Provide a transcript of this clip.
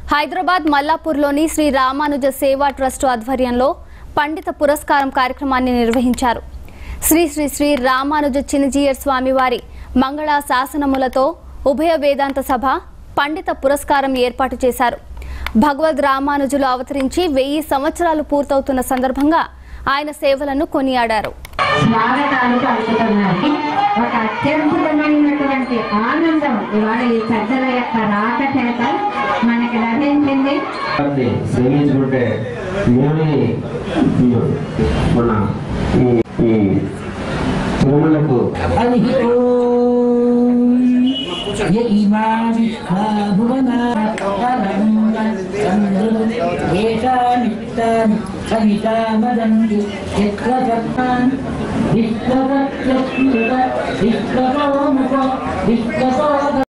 హైదరాబాద్ మల్లాపూర్లోని శ్రీ రామానుజ సేవా ట్రస్ట్ ఆధ్వర్యంలో పండిత పురస్కారం కార్యక్రమాన్ని నిర్వహించారు శ్రీ శ్రీ శ్రీ రామానుజ చిన్నజీయర్ స్వామివారి మంగళ శాసనములతో ఉభయ వేదాంత సభ పండిత పురస్కారం ఏర్పాటు చేశారు భగవద్ రామానుజులు అవతరించి వెయ్యి సంవత్సరాలు పూర్తవుతున్న సందర్భంగా ఆయన సేవలను కొనియాడారు స్వాగతాలు పలుకుతున్నారు ఒక అత్యద్భుతమైనటువంటి ఆనందం ఇవాళ ఈ పెద్దల యొక్క రాక చేత మనకి లభించింది వారిని సేవించుకుంటే దేవుని మన ఈ ఈ తిరుమలకు హరి ఓం యయిమావిష్ఠా భువనాపరం చంద్రులు ఏషామిష్టాని సవితా వదంతి యత్ర సత్తాన్ విశ్వసత్యస్మృత విశ్వతో ముఖ విశ్వతో